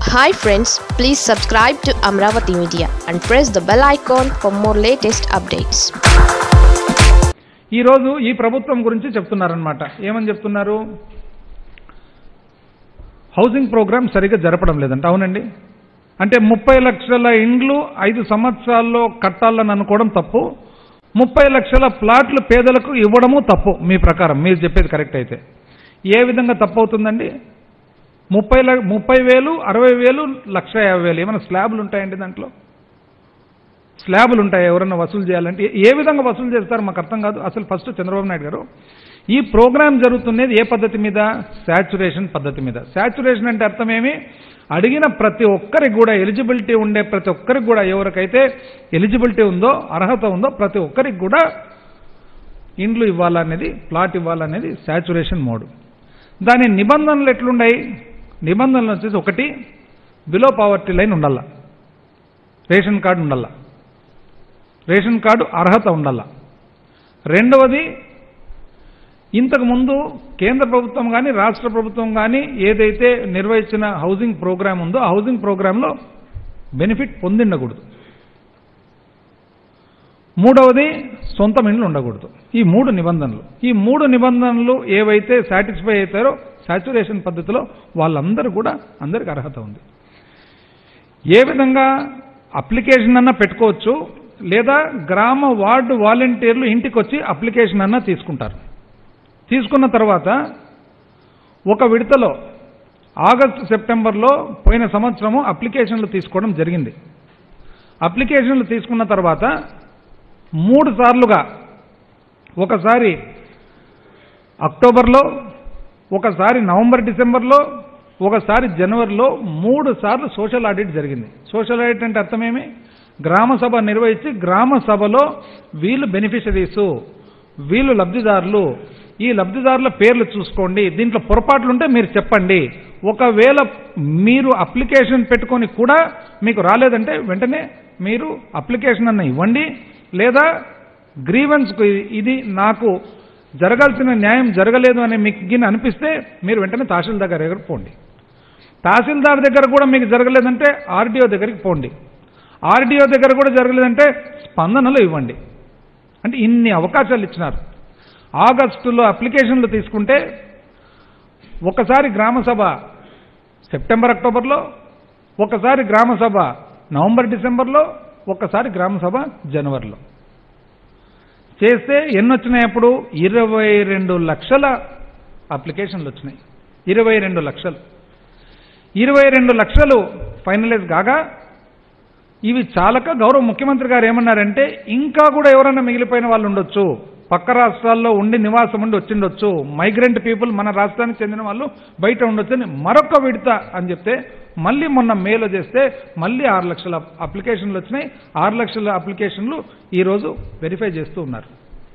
hi friends please subscribe to Amaravati media and press the bell icon for more latest updates ఈరోజు ఈ ప్రభుత్వం గురించి చెప్తున్నారనమాట ఏమని చెప్తున్నారు హౌసింగ్ ప్రోగ్రామ్ సరిగ్గా జరపడం లేదంట అవునండి అంటే ముప్పై లక్షల ఇండ్లు ఐదు సంవత్సరాల్లో కట్టాలని అనుకోవడం తప్పు ముప్పై లక్షల ప్లాట్లు పేదలకు ఇవ్వడము తప్పు మీ ప్రకారం మీరు చెప్పేది కరెక్ట్ అయితే ఏ విధంగా తప్పు అవుతుందండి ముప్పై ల ముప్పై వేలు అరవై వేలు లక్ష యాభై వేలు ఏమైనా స్లాబ్లు ఉంటాయండి దాంట్లో స్లాబులు ఉంటాయి ఎవరన్నా వసూలు చేయాలంటే ఏ- ఏ విధంగా వసూలు చేస్తారు మాకు అర్థం కాదు అసలు ఫస్ట్ చంద్రబాబు నాయుడు గారు ఈ ప్రోగ్రామ్ జరుగుతున్నది ఏ పద్ధతి మీద శాచురేషన్ పద్ధతి మీద శాచురేషన్ అంటే అర్థం ఏమి అడిగిన ప్రతి ఒక్కరికి కూడా ఎలిజిబిలిటీ ఉండే ప్రతి ఒక్కరికి కూడా ఎవరికైతే ఎలిజిబిలిటీ ఉందో అర్హత ఉందో ప్రతి ఒక్కరికి కూడా ఇండ్లు ఇవ్వాలనేది ప్లాట్ ఇవ్వాలనేది శాచురేషన్ మోడ్ దాని నిబంధనలు ఎట్లున్నాయి నిబంధనలు వచ్చేసి ఒకటి బిలో పావర్టీ లైన్ ఉండాల రేషన్ కార్డు ఉండాల రేషన్ కార్డు అర్హత ఉండాల రెండవది ఇంతకు ముందు కేంద్ర ప్రభుత్వం కానీ రాష్ట్ర ప్రభుత్వం కానీ ఏదైతే నిర్వహించిన హౌసింగ్ ప్రోగ్రామ్ ఉందో ఆ హౌసింగ్ ప్రోగ్రాంలో బెనిఫిట్ పొందిండకూడదు మూడవది సొంతం ఇండ్లు ఉండకూడదు ఈ మూడు నిబంధనలు ఈ మూడు నిబంధనలు ఏవైతే సాటిస్ఫై అవుతారో సాచురేషన్ పద్ధతిలో వాళ్ళందరూ కూడా అందరికి అర్హత ఉంది ఏ విధంగా అప్లికేషన్ అన్నా పెట్టుకోవచ్చు లేదా గ్రామ వార్డు వాలంటీర్లు ఇంటికి వచ్చి అప్లికేషన్ అన్నా తీసుకుంటారు తీసుకున్న తర్వాత ఒక విడతలో ఆగస్టు సెప్టెంబర్లో పోయిన సంవత్సరము అప్లికేషన్లు తీసుకోవడం జరిగింది అప్లికేషన్లు తీసుకున్న తర్వాత మూడు సార్లుగా ఒకసారి అక్టోబర్లో ఒకసారి నవంబర్ డిసెంబర్లో ఒకసారి జనవరిలో మూడు సార్లు సోషల్ ఆడిట్ జరిగింది సోషల్ ఆడిట్ అంటే అర్థమేమి గ్రామ సభ నిర్వహించి గ్రామ సభలో వీళ్ళు బెనిఫిషరీసు వీళ్ళు లబ్ధిదారులు ఈ లబ్ధిదారుల పేర్లు చూసుకోండి దీంట్లో పొరపాట్లు ఉంటే మీరు చెప్పండి ఒకవేళ మీరు అప్లికేషన్ పెట్టుకొని కూడా మీకు రాలేదంటే వెంటనే మీరు అప్లికేషన్ అన్న ఇవ్వండి లేదా గ్రీవెన్స్కు ఇది నాకు జరగాల్సిన న్యాయం జరగలేదు అని మీకు గిన్నె అనిపిస్తే మీరు వెంటనే తహసీల్దార్ దగ్గరికి పోండి తహసీల్దార్ దగ్గర కూడా మీకు జరగలేదంటే ఆర్డీఓ దగ్గరికి పోండి ఆర్డీఓ దగ్గర కూడా జరగలేదంటే స్పందనలు ఇవ్వండి అంటే ఇన్ని అవకాశాలు ఇచ్చినారు ఆగస్టులో అప్లికేషన్లు తీసుకుంటే ఒకసారి గ్రామ సభ సెప్టెంబర్ అక్టోబర్లో ఒకసారి గ్రామ సభ నవంబర్ డిసెంబర్లో ఒకసారి గ్రామ సభ జనవరిలో చేస్తే ఎన్ని వచ్చినాయి అప్పుడు ఇరవై రెండు లక్షల అప్లికేషన్లు వచ్చినాయి ఇరవై రెండు లక్షలు ఇరవై రెండు లక్షలు ఫైనలైజ్ కాగా ఇవి చాలక గౌరవ ముఖ్యమంత్రి గారు ఏమన్నారంటే ఇంకా కూడా ఎవరైనా మిగిలిపోయిన వాళ్ళు ఉండొచ్చు పక్క రాష్ట్రాల్లో ఉండి నివాసం ఉండి వచ్చిండొచ్చు మైగ్రెంట్ పీపుల్ మన రాష్ట్రానికి చెందిన వాళ్ళు బయట ఉండొచ్చు అని మరొక విడత అని చెప్తే మళ్ళీ మొన్న మేలో చేస్తే మళ్ళీ ఆరు లక్షల అప్లికేషన్లు వచ్చినాయి ఆరు లక్షల అప్లికేషన్లు ఈరోజు వెరిఫై చేస్తూ ఉన్నారు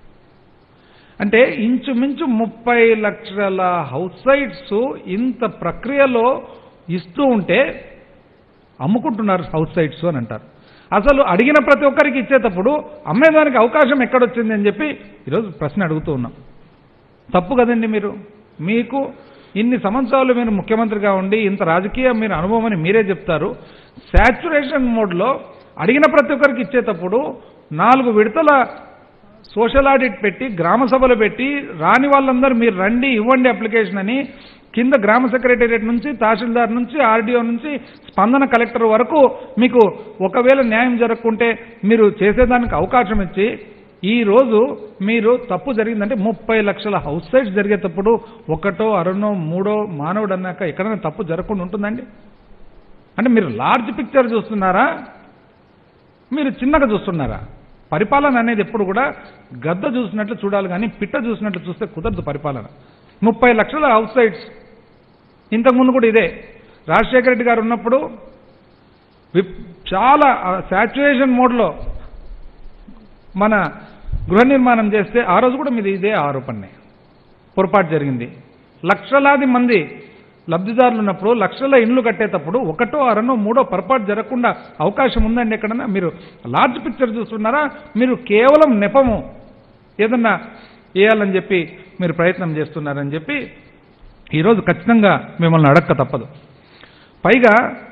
అంటే ఇంచుమించు ముప్పై లక్షల హౌస్ సైట్స్ ఇంత ప్రక్రియలో ఇస్తూ ఉంటే అమ్ముకుంటున్నారు హౌస్ సైట్స్ అని అంటారు అసలు అడిగిన ప్రతి ఒక్కరికి ఇచ్చేటప్పుడు అమ్మేదానికి అవకాశం ఎక్కడొచ్చింది అని చెప్పి ఈరోజు ప్రశ్న అడుగుతూ ఉన్నాం తప్పు కదండి మీరు మీకు ఇన్ని సంవత్సరాలు మీరు ముఖ్యమంత్రిగా ఉండి ఇంత రాజకీయ మీరు అనుభవం అని మీరే చెప్తారు శాచురేషన్ మోడ్లో అడిగిన ప్రతి ఒక్కరికి ఇచ్చేటప్పుడు నాలుగు విడతల సోషల్ ఆడిట్ పెట్టి గ్రామ సభలు పెట్టి రాని వాళ్ళందరూ మీరు రండి ఇవ్వండి అప్లికేషన్ అని కింద గ్రామ సెక్రటేరియట్ నుంచి తహసీల్దార్ నుంచి ఆర్డీఓ నుంచి స్పందన కలెక్టర్ వరకు మీకు ఒకవేళ న్యాయం జరగకుంటే మీరు చేసేదానికి అవకాశం ఇచ్చి ఈ రోజు మీరు తప్పు జరిగిందంటే ముప్పై లక్షల హౌస్ సైట్స్ జరిగేటప్పుడు ఒకటో అరనో మూడో మానవుడు అన్నాక ఎక్కడైనా తప్పు జరగకుండా ఉంటుందండి అంటే మీరు లార్జ్ పిక్చర్ చూస్తున్నారా మీరు చిన్నగా చూస్తున్నారా పరిపాలన అనేది ఎప్పుడు కూడా గద్ద చూసినట్లు చూడాలి కానీ పిట్ట చూసినట్లు చూస్తే కుదరదు పరిపాలన ముప్పై లక్షల హౌస్ సైట్స్ ఇంతకుముందు కూడా ఇదే రాజశేఖర రెడ్డి గారు ఉన్నప్పుడు విప్- చాలా శాచురేషన్ మోడ్లో మన గృహ నిర్మాణం చేస్తే ఆ రోజు కూడా మీది ఇదే ఆరోపణనే పొరపాటు జరిగింది లక్షలాది మంది లబ్ధిదారులు ఉన్నప్పుడు లక్షల ఇండ్లు కట్టేటప్పుడు ఒకటో అరనో మూడో పొరపాటు జరగకుండా అవకాశం ఉందండి ఎక్కడన్నా మీరు లార్జ్ పిక్చర్ చూస్తున్నారా మీరు కేవలం నెపము ఏదన్నా వేయాలని చెప్పి మీరు ప్రయత్నం చేస్తున్నారని చెప్పి ఈరోజు ఖచ్చితంగా మిమ్మల్ని అడక్క తప్పదు పైగా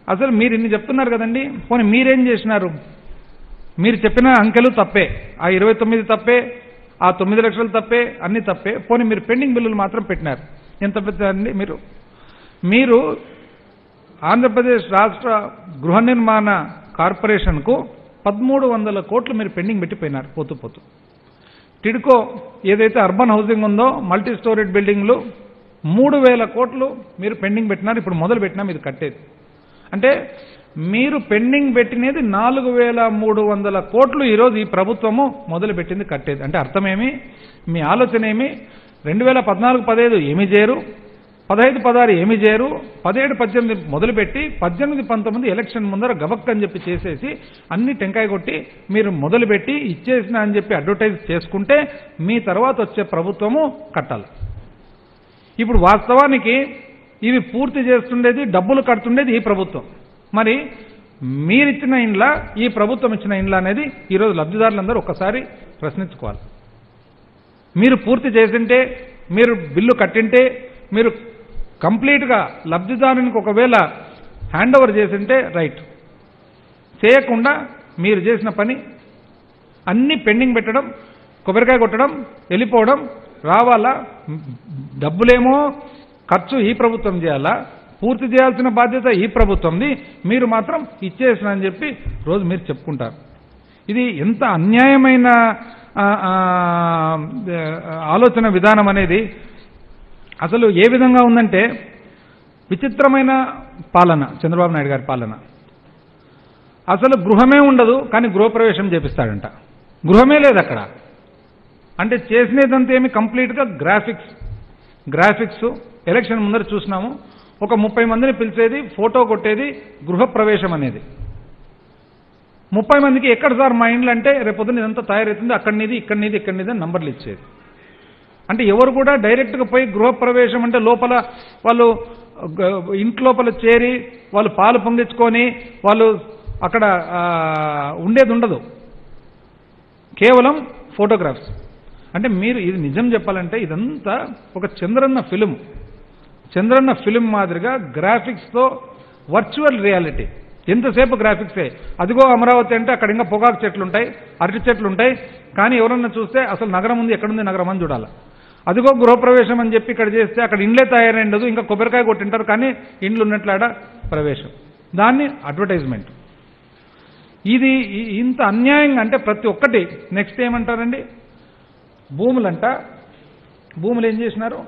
అసలు మీరు ఇన్ని చెప్తున్నారు కదండి పోనీ మీరేం చేసినారు మీరు చెప్పిన అంకెలు తప్పే ఆ ఇరవై తొమ్మిది తప్పే ఆ తొమ్మిది లక్షలు తప్పే అన్ని తప్పే పోనీ మీరు పెండింగ్ బిల్లులు మాత్రం పెట్టినారు ఎంత పెద్ద అండి మీరు మీరు ఆంధ్రప్రదేశ్ రాష్ట్ర గృహ నిర్మాణ కార్పొరేషన్కు పదమూడు వందల కోట్లు మీరు పెండింగ్ పెట్టిపోయినారు పోతూ పోతూ టిడ్కో ఏదైతే అర్బన్ హౌసింగ్ ఉందో మల్టీ స్టోరేజ్ బిల్డింగ్లు మూడు వేల కోట్లు మీరు పెండింగ్ పెట్టినారు ఇప్పుడు మొదలు పెట్టినా మీరు కట్టేది అంటే మీరు పెండింగ్ పెట్టినది నాలుగు వేల మూడు వందల కోట్లు ఈరోజు ఈ ప్రభుత్వము మొదలు పెట్టింది కట్టేది అంటే అర్థమేమి మీ ఆలోచన ఏమి రెండు వేల పద్నాలుగు పదహైదు ఏమి చేయరు పదహైదు పదహారు ఏమి చేయరు పదిహేడు పద్దెనిమిది మొదలుపెట్టి పద్దెనిమిది పంతొమ్మిది ఎలక్షన్ ముందర గబక్ అని చెప్పి చేసేసి అన్ని టెంకాయ కొట్టి మీరు మొదలుపెట్టి ఇచ్చేసిన అని చెప్పి అడ్వర్టైజ్ చేసుకుంటే మీ తర్వాత వచ్చే ప్రభుత్వము కట్టాలి ఇప్పుడు వాస్తవానికి ఇవి పూర్తి చేస్తుండేది డబ్బులు కడుతుండేది ఈ ప్రభుత్వం మరి మీరిచ్చిన ఇండ్ల ఈ ప్రభుత్వం ఇచ్చిన ఇండ్ల అనేది ఈరోజు లబ్ధిదారులందరూ ఒక్కసారి ప్రశ్నించుకోవాలి మీరు పూర్తి చేసింటే మీరు బిల్లు కట్టింటే మీరు కంప్లీట్గా లబ్ధిదారునికి ఒకవేళ హ్యాండ్ ఓవర్ చేసింటే రైట్ చేయకుండా మీరు చేసిన పని అన్ని పెండింగ్ పెట్టడం కొబ్బరికాయ కొట్టడం వెళ్ళిపోవడం రావాలా డబ్బులేమో ఖర్చు ఈ ప్రభుత్వం చేయాలా పూర్తి చేయాల్సిన బాధ్యత ఈ ప్రభుత్వంది మీరు మాత్రం ఇచ్చేసిన అని చెప్పి రోజు మీరు చెప్పుకుంటారు ఇది ఎంత అన్యాయమైన ఆ, ఆ, ఆలోచన విధానం అనేది అసలు ఏ విధంగా ఉందంటే విచిత్రమైన పాలన చంద్రబాబు నాయుడు గారి పాలన అసలు గృహమే ఉండదు కానీ గృహప్రవేశం చేపిస్తాడంట గృహమే లేదు అక్కడ అంటే చేసినదంతా ఏమి కంప్లీట్గా గ్రాఫిక్స్ గ్రాఫిక్స్ ఎలక్షన్ ముందర చూసినాము ఒక ముప్పై మందిని పిలిచేది ఫోటో కొట్టేది గృహప్రవేశం అనేది ముప్పై మందికి ఎక్కడ సార్ మా ఇండ్లు అంటే రేపొద్దున ఇదంతా తయారవుతుంది అక్కడినిది ఇక్కడినిది ఇక్కడినిది అని నంబర్లు ఇచ్చేది అంటే ఎవరు కూడా డైరెక్ట్గా పోయి గృహప్రవేశం అంటే లోపల వాళ్ళు గ- ఇంటి లోపల చేరి వాళ్ళు పాలు పొంగించుకొని వాళ్ళు అక్కడ ఆ, ఉండేది ఉండదు కేవలం ఫోటోగ్రాఫ్స్ అంటే మీరు ఇది నిజం చెప్పాలంటే ఇదంతా ఒక చంద్రన్న ఫిలిం చంద్రన్న ఫిలిం మాదిరిగా గ్రాఫిక్స్తో వర్చువల్ రియాలిటీ ఎంతసేపు గ్రాఫిక్సే అదిగో అమరావతి అంటే అక్కడ ఇంకా పొగాకు చెట్లు ఉంటాయి అరటి చెట్లు ఉంటాయి కానీ ఎవరన్నా చూస్తే అసలు నగరం ఉంది ఎక్కడుంది నగరం అని చూడాలి అదిగో గృహప్రవేశం అని చెప్పి ఇక్కడ చేస్తే అక్కడ ఇండ్లే తయారైండదు ఇంకా కొబ్బరికాయ కొట్టింటారు కానీ ఇండ్లు ఉన్నట్లాడ ప్రవేశం దాన్ని అడ్వర్టైజ్మెంట్ ఇది ఇ- ఇంత అన్యాయంగా అంటే ప్రతి ఒక్కటి నెక్స్ట్ ఏమంటారండి భూములంట భూములు ఏం చేసినారు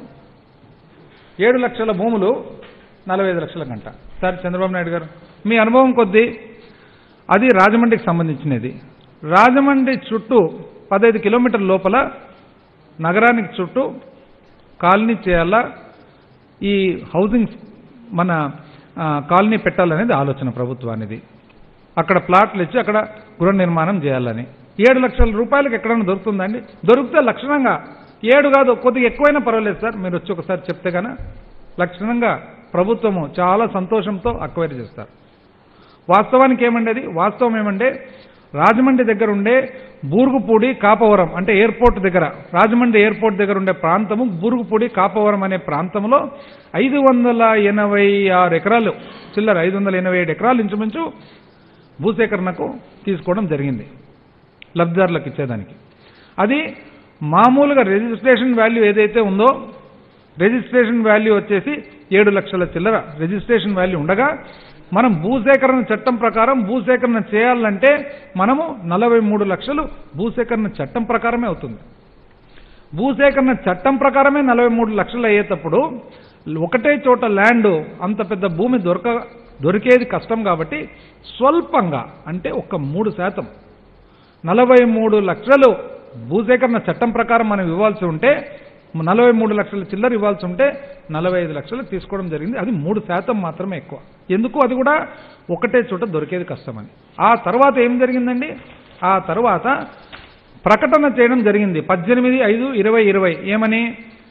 ఏడు లక్షల భూములు నలభై ఐదు లక్షల గంట సార్ చంద్రబాబు నాయుడు గారు మీ అనుభవం కొద్దీ అది రాజమండ్రికి సంబంధించినది రాజమండ్రి చుట్టూ పదహైదు కిలోమీటర్ల లోపల నగరానికి చుట్టూ కాలనీ చేయాలా ఈ హౌసింగ్ మన ఆ, కాలనీ పెట్టాలనేది ఆలోచన ప్రభుత్వానిది అక్కడ ప్లాట్లు ఇచ్చి అక్కడ గృహ నిర్మాణం చేయాలని ఏడు లక్షల రూపాయలకి ఎక్కడైనా దొరుకుతుందండి దొరికితే లక్షణంగా ఏడు కాదు కొద్దిగా ఎక్కువైనా పర్వాలేదు సార్ మీరు వచ్చి ఒకసారి చెప్తే గాన లక్షణంగా ప్రభుత్వము చాలా సంతోషంతో అక్వైర్ చేస్తారు వాస్తవానికి ఏమండేది వాస్తవం ఏమంటే రాజమండ్రి దగ్గర ఉండే బూరుగుపూడి కాపవరం అంటే ఎయిర్పోర్ట్ దగ్గర రాజమండ్రి ఎయిర్పోర్ట్ దగ్గర ఉండే ప్రాంతము బూరుగుపూడి కాపవరం అనే ప్రాంతంలో ఐదు వందల ఎనభై ఆరు ఎకరాలు చిల్లర ఐదు వందల ఎనభై ఏడు ఎకరాలు ఇంచుమించు భూసేకరణకు తీసుకోవడం జరిగింది లబ్ధిదారులకు ఇచ్చేదానికి అది మామూలుగా రిజిస్ట్రేషన్ వాల్యూ ఏదైతే ఉందో రిజిస్ట్రేషన్ వాల్యూ వచ్చేసి ఏడు లక్షల చిల్లర రిజిస్ట్రేషన్ వాల్యూ ఉండగా మనం భూసేకరణ చట్టం ప్రకారం భూసేకరణ చేయాలంటే మనము నలభై మూడు లక్షలు భూసేకరణ చట్టం ప్రకారమే అవుతుంది భూసేకరణ చట్టం ప్రకారమే నలభై మూడు లక్షలు అయ్యేటప్పుడు ఒకటే చోట ల్యాండ్ అంత పెద్ద భూమి దొరక దొరికేది కష్టం కాబట్టి స్వల్పంగా అంటే ఒక మూడు శాతం నలభై మూడు లక్షలు భూసేకరణ చట్టం ప్రకారం మనం ఇవ్వాల్సి ఉంటే నలభై మూడు లక్షల చిల్లర ఇవ్వాల్సి ఉంటే నలభై ఐదు లక్షలకు తీసుకోవడం జరిగింది అది మూడు శాతం మాత్రమే ఎక్కువ ఎందుకు అది కూడా ఒకటే చోట దొరికేది కష్టమని ఆ తర్వాత ఏం జరిగిందండి ఆ తర్వాత ప్రకటన చేయడం జరిగింది పద్దెనిమిది ఐదు ఇరవై ఇరవై ఏమని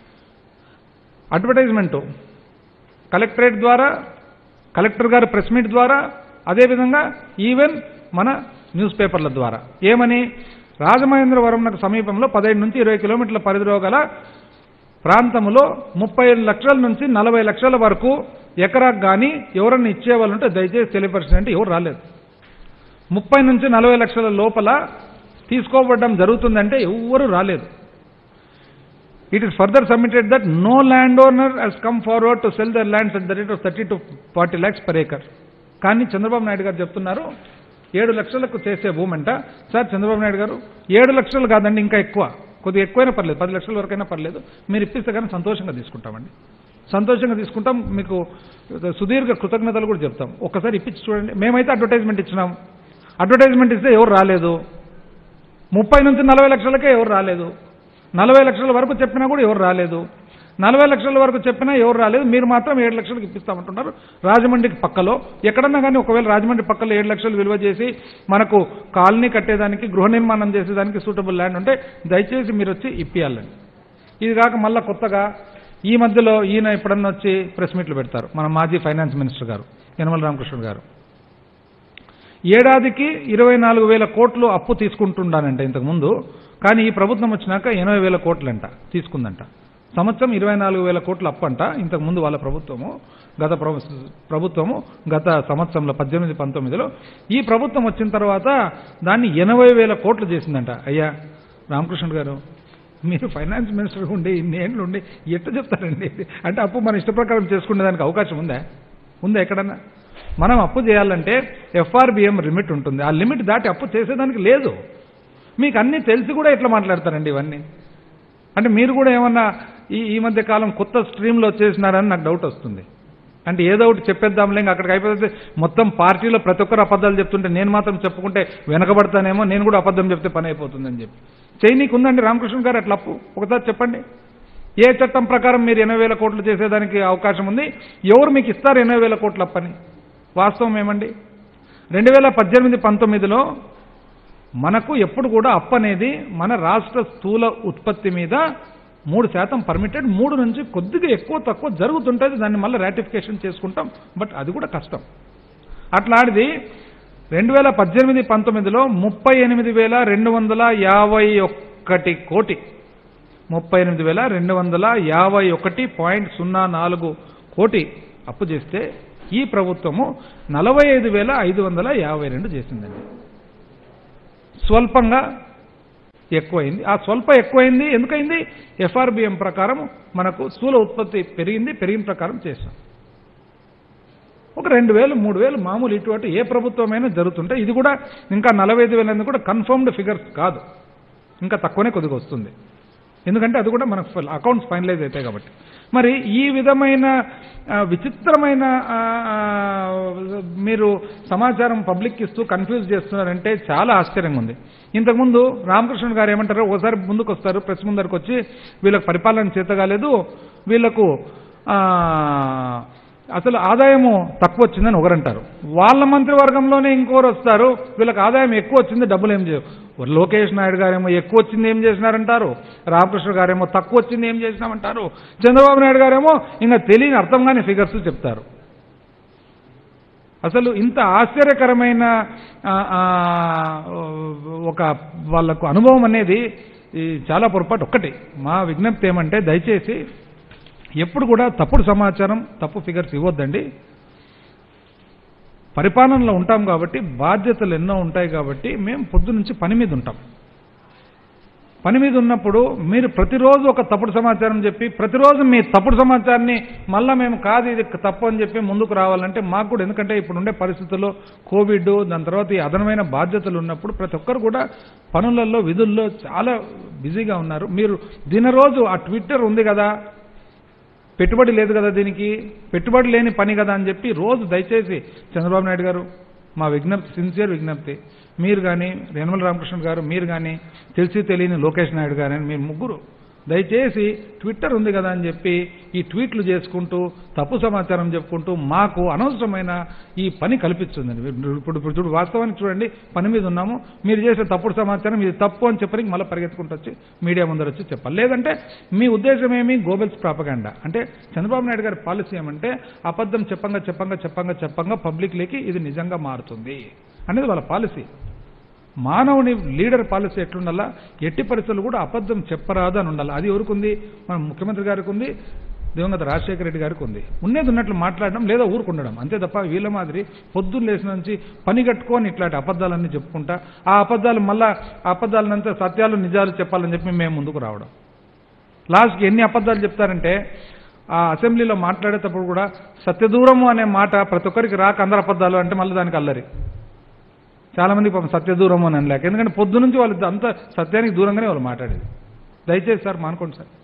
అడ్వర్టైజ్మెంటు కలెక్టరేట్ ద్వారా కలెక్టర్ గారు ప్రెస్ మీట్ ద్వారా అదేవిధంగా ఈవెన్ మన న్యూస్ పేపర్ల ద్వారా ఏమని రాజమహేంద్రవరంకు సమీపంలో పదహైదు నుంచి ఇరవై కిలోమీటర్ల పరిధిలో గల ప్రాంతంలో ముప్పై లక్షల నుంచి నలభై లక్షల వరకు ఎకరాకు కానీ ఎవరన్నా ఇచ్చేవాళ్ళు ఉంటే దయచేసి తెలియపరచండి అంటే ఎవరు రాలేదు ముప్పై నుంచి నలభై లక్షల లోపల తీసుకోబడడం జరుగుతుందంటే ఎవ్వరూ రాలేదు it is further submitted that no land owner has come forward to sell their lands at the rate of thirty to forty lakhs per acre కానీ చంద్రబాబు నాయుడు గారు చెప్తున్నారు ఏడు లక్షలకు చేసే భూమి అంట సార్ చంద్రబాబు నాయుడు గారు ఏడు లక్షలు కాదండి ఇంకా ఎక్కువ కొద్దిగా ఎక్కువైనా పర్లేదు పది లక్షల వరకైనా పర్లేదు మీరు ఇప్పిస్తే కానీ సంతోషంగా తీసుకుంటామండి సంతోషంగా తీసుకుంటాం మీకు సుదీర్ఘ కృతజ్ఞతలు కూడా చెప్తాం ఒక్కసారి ఇప్పించి చూడండి మేమైతే అడ్వర్టైజ్మెంట్ ఇచ్చినాం అడ్వర్టైజ్మెంట్ ఇస్తే ఎవరు రాలేదు ముప్పై నుంచి నలభై లక్షలకే ఎవరు రాలేదు నలభై లక్షల వరకు చెప్పినా కూడా ఎవరు రాలేదు నలభై లక్షల వరకు చెప్పినా ఎవరు రాలేదు మీరు మాత్రం ఏడు లక్షలకు ఇప్పిస్తామంటున్నారు రాజమండ్రికి పక్కలో ఎక్కడన్నా కానీ ఒకవేళ రాజమండ్రి పక్కలో ఏడు లక్షలు విలువ చేసి మనకు కాలనీ కట్టేదానికి గృహ నిర్మాణం చేసేదానికి సూటబుల్ ల్యాండ్ ఉంటే దయచేసి మీరు వచ్చి ఇప్పియాలండి ఇది కాక మళ్ళా కొత్తగా ఈ మధ్యలో ఈయన ఎప్పుడన్నా వచ్చి ప్రెస్ మీట్లు పెడతారు మన మాజీ ఫైనాన్స్ మినిస్టర్ గారు యనమల రామకృష్ణ గారు ఏడాదికి ఇరవై నాలుగు వేల కోట్లు అప్పు తీసుకుంటుండానంట ఇంతకుముందు కానీ ఈ ప్రభుత్వం వచ్చినాక ఎనభై వేల కోట్లంట తీసుకుందంట సంవత్సరం ఇరవై నాలుగు వేల కోట్ల అప్పు అంట ఇంతకుముందు వాళ్ళ ప్రభుత్వము గత ప్రభు- ప్రభుత్వము గత సంవత్సరంలో పద్దెనిమిది పంతొమ్మిదిలో ఈ ప్రభుత్వం వచ్చిన తర్వాత దాన్ని ఎనభై వేల కోట్లు చేసిందంట అయ్యా రామకృష్ణ గారు మీరు ఫైనాన్స్ మినిస్టర్ ఉండి ఇన్ని ఏళ్ళు ఉండి ఎట్లా చెప్తారండి అంటే అప్పు మన ఇష్ట ప్రకారం చేసుకునే దానికి అవకాశం ఉందా ఉందా ఎక్కడన్నా మనం అప్పు చేయాలంటే ఎఫ్ఆర్బిఎం లిమిట్ ఉంటుంది ఆ లిమిట్ దాటి అప్పు చేసేదానికి లేదు మీకు అన్నీ తెలిసి కూడా ఎట్లా మాట్లాడతారండి ఇవన్నీ అంటే మీరు కూడా ఏమన్నా ఈ ఈ మధ్య కాలం కొత్త స్ట్రీమ్లో వచ్చేసినారని నాకు డౌట్ వస్తుంది అంటే ఏదో ఒకటి చెప్పేద్దాంలే ఇంకా అక్కడికి అయిపోతే మొత్తం పార్టీలో ప్రతి ఒక్కరు అబద్ధాలు చెప్తుంటే నేను మాత్రం చెప్పుకుంటే వెనకబడతానేమో నేను కూడా అబద్ధం చెప్తే పని అయిపోతుందని చెప్పి చైనీకి ఉందండి రామకృష్ణ గారు అట్లా అప్పు ఒకసారి చెప్పండి ఏ చట్టం ప్రకారం మీరు ఎనభై వేల కోట్లు చేసేదానికి అవకాశం ఉంది ఎవరు మీకు ఇస్తారు ఎనభై వేల కోట్ల అప్పని వాస్తవం ఏమండి రెండు వేల పద్దెనిమిది పంతొమ్మిదిలో మనకు ఎప్పుడు కూడా అప్పు అనేది మన రాష్ట్ర స్థూల ఉత్పత్తి మీద మూడు శాతం పర్మిటెడ్ మూడు నుంచి కొద్దిగా ఎక్కువ తక్కువ జరుగుతుంటుంది దాన్ని మళ్ళీ రాటిఫికేషన్ చేసుకుంటాం బట్ అది కూడా కష్టం అట్లాంటిది రెండు వేల పద్దెనిమిది పంతొమ్మిదిలో ముప్పై ఎనిమిది వేల రెండు వందల యాభై ఒక్కటి కోటి ముప్పై ఎనిమిది వేల రెండు వందల యాభై ఒకటి పాయింట్ సున్నా నాలుగు కోటి అప్పు చేస్తే ఈ ప్రభుత్వము నలభై ఐదు వేల ఐదు వందల యాభై రెండు చేసిందండి స్వల్పంగా ఎక్కువైంది ఆ స్వల్ప ఎక్కువైంది ఎందుకైంది ఎఫ్ఆర్బిఎం ప్రకారం మనకు స్థూల ఉత్పత్తి పెరిగింది పెరిగిన ప్రకారం చేస్తాం ఒక రెండు వేలు మూడు వేలు మామూలు ఇటువంటి ఏ ప్రభుత్వమైనా జరుగుతుంటే ఇది కూడా ఇంకా నలభై ఐదు వేలు అనేది కూడా కన్ఫర్మ్డ్ ఫిగర్స్ కాదు ఇంకా తక్కువనే కొద్దిగా వస్తుంది ఎందుకంటే అది కూడా మనకు అకౌంట్స్ ఫైనలైజ్ అవుతాయి కాబట్టి మరి ఈ విధమైన ఆ, విచిత్రమైన ఆ, ఆ, మీరు సమాచారం పబ్లిక్ ఇస్తూ కన్ఫ్యూజ్ చేస్తున్నారంటే చాలా ఆశ్చర్యంగా ఉంది ఇంతకుముందు రామకృష్ణ గారు ఏమంటారు ఒకసారి ముందుకు వస్తారు ప్రెస్ ముందరికి వచ్చి వీళ్ళకి పరిపాలన చేత కాలేదు వీళ్ళకు ఆ, అసలు ఆదాయము తక్కువ వచ్చిందని ఒకరంటారు వాళ్ళ మంత్రివర్గంలోనే ఇంకోరు వస్తారు వీళ్ళకి ఆదాయం ఎక్కువ వచ్చింది డబ్బులు ఏం చేయవు లోకేష్ నాయుడు గారేమో ఎక్కువ వచ్చింది ఏం చేసినారంటారు రామకృష్ణ గారేమో తక్కువ వచ్చింది ఏం చేసినామంటారు చంద్రబాబు నాయుడు గారేమో ఇంకా తెలియని అర్థం కాని ఫిగర్స్ చెప్తారు అసలు ఇంత ఆశ్చర్యకరమైన ఆ, ఆ, ఒక వాళ్ళకు అనుభవం అనేది ఈ చాలా పొరపాటు ఒక్కటి మా విజ్ఞప్తి ఏమంటే దయచేసి ఎప్పుడు కూడా తప్పుడు సమాచారం తప్పు ఫిగర్స్ ఇవ్వద్దండి పరిపాలనలో ఉంటాం కాబట్టి బాధ్యతలు ఎన్నో ఉంటాయి కాబట్టి మేము పొద్దు నుంచి పని మీద ఉంటాం పని మీద ఉన్నప్పుడు మీరు ప్రతిరోజు ఒక తప్పుడు సమాచారం చెప్పి ప్రతిరోజు మీ తప్పుడు సమాచారాన్ని మళ్ళా మేము కాదు ఇది తప్పు అని చెప్పి ముందుకు రావాలంటే మాకు కూడా ఎందుకంటే ఇప్పుడు ఉండే పరిస్థితుల్లో కోవిడ్ దాని తర్వాత ఈ అదనమైన బాధ్యతలు ఉన్నప్పుడు ప్రతి ఒక్కరు కూడా పనులలో విధుల్లో చాలా బిజీగా ఉన్నారు మీరు దినరోజు ఆ ట్విట్టర్ ఉంది కదా పెట్టుబడి లేదు కదా దీనికి పెట్టుబడి లేని పని కదా అని చెప్పి రోజు దయచేసి చంద్రబాబు నాయుడు గారు మా విజ్ఞప్తి సిన్సియర్ విజ్ఞప్తి మీరు కానీ యనమల రామకృష్ణ గారు మీరు కానీ తెలిసి తెలియని లోకేష్ నాయుడు గారు అని మీరు ముగ్గురు దయచేసి ట్విట్టర్ ఉంది కదా అని చెప్పి ఈ ట్వీట్లు చేసుకుంటూ తప్పు సమాచారం చెప్పుకుంటూ మాకు అనవసరమైన ఈ పని కల్పిస్తుందండి ఇప్పుడు ఇప్పుడు చూడు వాస్తవానికి చూడండి పని మీద ఉన్నాము మీరు చేసే తప్పుడు సమాచారం ఇది తప్పు అని చెప్పడానికి మళ్ళీ పరిగెత్తుకుంటూ వచ్చి మీడియా ముందర వచ్చి చెప్పాలి లేదంటే మీ ఉద్దేశం ఏమి గోబెల్స్ ప్రాపగాండా అంటే చంద్రబాబు నాయుడు గారి పాలసీ ఏమంటే అబద్ధం చెప్పంగా చెప్పంగా చెప్పంగా చెప్పంగా పబ్లిక్లోకి ఇది నిజంగా మారుతుంది అనేది వాళ్ళ పాలసీ మానవుని లీడర్ పాలసీ ఎట్లుండాలా ఎట్టి పరిస్థితులు కూడా అబద్ధం చెప్పరాదు అని ఉండాలి అది ఎవరికి ఉంది మన ముఖ్యమంత్రి గారికి ఉంది దివంగత రాజశేఖర రెడ్డి గారికి ఉంది ఉన్నది ఉన్నట్లు మాట్లాడడం లేదా ఊరుకుండడం అంతే తప్ప వీళ్ళ మాదిరి పొద్దున్న లేచిన నుంచి పని కట్టుకొని ఇట్లాంటి అబద్ధాలన్నీ చెప్పుకుంటా ఆ అబద్ధాలు మళ్ళా ఆ అబద్ధాలనంతా సత్యాలు నిజాలు చెప్పాలని చెప్పి మేము ముందుకు రావడం లాస్ట్కి ఎన్ని అబద్ధాలు చెప్తారంటే ఆ అసెంబ్లీలో మాట్లాడేటప్పుడు కూడా సత్యదూరము అనే మాట ప్రతి ఒక్కరికి రాక అందరు అబద్ధాలు అంటే మళ్ళీ దానికి అల్లరి చాలా మంది పాపం సత్యదూరము అని అనలేక ఎందుకంటే పొద్దు నుంచి వాళ్ళు అంత సత్యానికి దూరంగానే వాళ్ళు మాట్లాడేది దయచేసి సార్ మానుకోండి సార్